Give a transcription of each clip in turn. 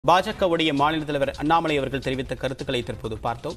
பாஜகவுடைய மாநில தலைவர் அண்ணாமலை அவர்கள் தெரிவித்த கருத்துக்களை தற்போது பார்த்தோம்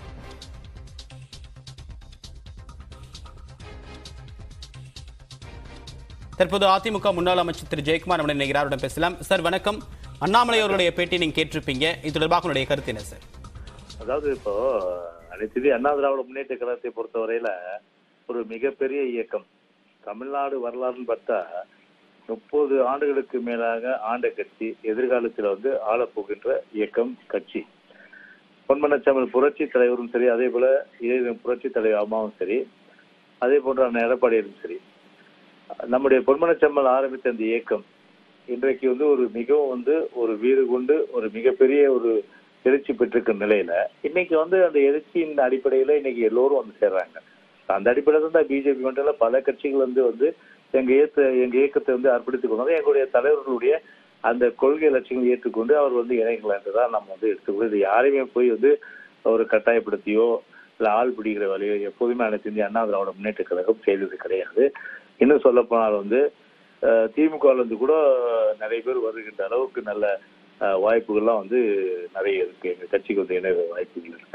தற்போது அதிமுக முன்னாள் அமைச்சர் திரு ஜெயக்குமார் அவர்கள் இணைகிறார் அவரிடம் பேசலாம் சார் வணக்கம் அண்ணாமலை அவர்களுடைய பேட்டி நீங்க கேட்டிருப்பீங்க இது தொடர்பாக உங்களுடைய கருத்து என்ன சார் அதாவது இப்போ அனைத்து அண்ணா திராவிட முன்னேற்ற கழகத்தை பொறுத்தவரையில ஒரு மிகப்பெரிய இயக்கம் தமிழ்நாடு வரலாறுன்னு பார்த்தா முப்பது ஆண்டுகளுக்கு மேலாக ஆண்ட கட்சி எதிர்காலத்தில் வந்து ஆளப்போகின்ற இயக்கம் கட்சி பொன்மனச்சமல் புரட்சி தலைவரும் சரி அதே போல இளைஞர் புரட்சி தலைவர் அம்மாவும் சரி அதே போன்ற அண்ணன் எடப்பாடியும் சரி நம்முடைய பொன்மனச்சம்மல் ஆரம்பித்த அந்த இயக்கம் இன்றைக்கு வந்து ஒரு மிகவும் வந்து ஒரு வீறு கொண்டு ஒரு மிகப்பெரிய ஒரு எழுச்சி பெற்றிருக்கிற நிலையில இன்னைக்கு வந்து அந்த எழுச்சியின் அடிப்படையில இன்னைக்கு எல்லோரும் வந்து சேர்றாங்க அந்த அடிப்படையில தான் பிஜேபி மட்டும் இல்ல பல கட்சிகள் வந்து வந்து எங்க ஏத்த எங்க இயக்கத்தை வந்து அர்ப்பணித்துக் கொண்டு எங்களுடைய தலைவர்களுடைய அந்த கொள்கை லட்சியங்களை ஏற்றுக்கொண்டு அவர் வந்து இணையங்கள் என்றுதான் நம்ம வந்து எடுத்துக்கொண்டு இது யாரையுமே போய் வந்து ஒரு கட்டாயப்படுத்தியோ இல்ல ஆள் பிடிக்கிற வேலையோ எப்போதுமே அனைத்து இந்திய அண்ணா திராவிட முன்னேற்ற கழகம் செய்தது கிடையாது இன்னும் சொல்ல போனால் வந்து அஹ், திமுகல இருந்து கூட நிறைய பேர் வருகின்ற அளவுக்கு நல்ல அஹ், வாய்ப்புகள்லாம் வந்து நிறைய இருக்கு எங்க கட்சிக்கு வந்து இணைய வாய்ப்புகள் இருக்கு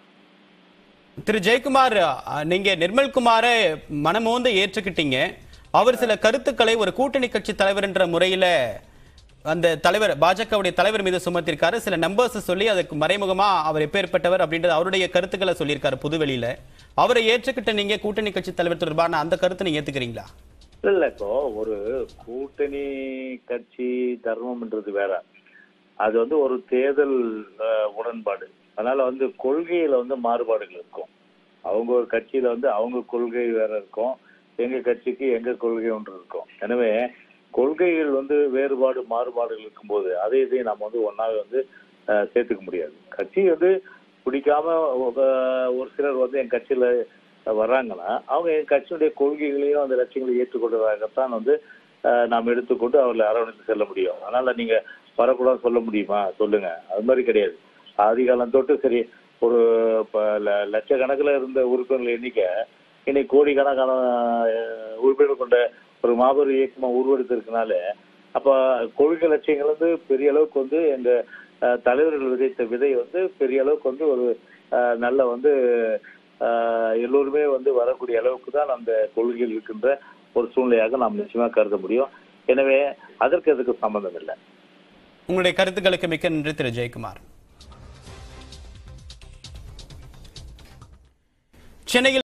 திரு ஜெயக்குமார் அஹ், நீங்க நிர்மல்குமாரை மனமோந்து ஏற்றுக்கிட்டீங்க அவர் சில கருத்துக்களை ஒரு கூட்டணி கட்சி தலைவர் என்ற முறையில அந்த தலைவர் பாஜகவுடைய தலைவர் மீது சுமத்திருக்காரு சில நம்பர்ஸ் சொல்லி அதுக்கு மறைமுகமா அவர் எப்பேற்பட்டவர் அப்படின்றது அவருடைய கருத்துக்களை சொல்லியிருக்காரு புதுவெளியில அவரை ஏற்றுக்கிட்ட நீங்க கூட்டணி கட்சி தலைவர் தொடர்பான அந்த கருத்தை நீங்க ஏத்துக்கிறீங்களா இல்ல இல்ல இப்போ ஒரு கூட்டணி கட்சி தர்மம்ன்றது வேற அது வந்து ஒரு தேர்தல் அஹ், உடன்பாடு அதனால வந்து கொள்கையில வந்து மாறுபாடுகள் இருக்கும் அவங்க ஒரு கட்சியில வந்து அவங்க கொள்கை வேற இருக்கும் எங்க கட்சிக்கு எங்க கொள்கை ஒன்று இருக்கும் எனவே கொள்கைகள் வந்து வேறுபாடு மாறுபாடுகள் இருக்கும்போது அதை இதையும் நம்ம வந்து ஒன்னாவே வந்து அஹ், சேர்த்துக்க முடியாது கட்சி வந்து பிடிக்காம ஒ- ஒரு சிலர் வந்து என் கட்சியில வர்றாங்கன்னா அவங்க என் கட்சியுடைய கொள்கைகளையும் அந்த லட்சியங்களையும் ஏற்றுக்கொண்டதாகத்தான் வந்து அஹ், நாம் எடுத்துக்கொண்டு அவர்களை அரவணைத்து செல்ல முடியும் அதனால நீங்க வரக்கூடாது சொல்ல முடியுமா சொல்லுங்க அது மாதிரி கிடையாது ஆதிகாலம் தொட்டு சரி ஒரு ப- ல- லட்சக்கணக்கில் இருந்த உறுப்பினர்கள் எண்ணிக்கை இன்னைக்கு கோடிக்கணக்கான அஹ், உறுப்பினர்கள் கொண்ட ஒரு மாபெரும் இயக்கமா உருவெடுத்திருக்கனால அப்ப கொள்கை லட்சியங்கள் வந்து பெரிய அளவுக்கு வந்து எங்க அஹ், தலைவர்கள் விதைத்த விதை வந்து பெரிய அளவுக்கு வந்து ஒரு அஹ், நல்ல வந்து அஹ், எல்லோருமே வந்து வரக்கூடிய அளவுக்கு தான் அந்த கொள்கைகள் இருக்கின்ற ஒரு சூழ்நிலையாக நாம் நிச்சயமா கருத முடியும் எனவே அதற்கு அதுக்கு சம்பந்தம் இல்லை உங்களுடைய கருத்துக்களுக்கு மிக்க நன்றி திரு ஜெயக்குமார் சென்னையில்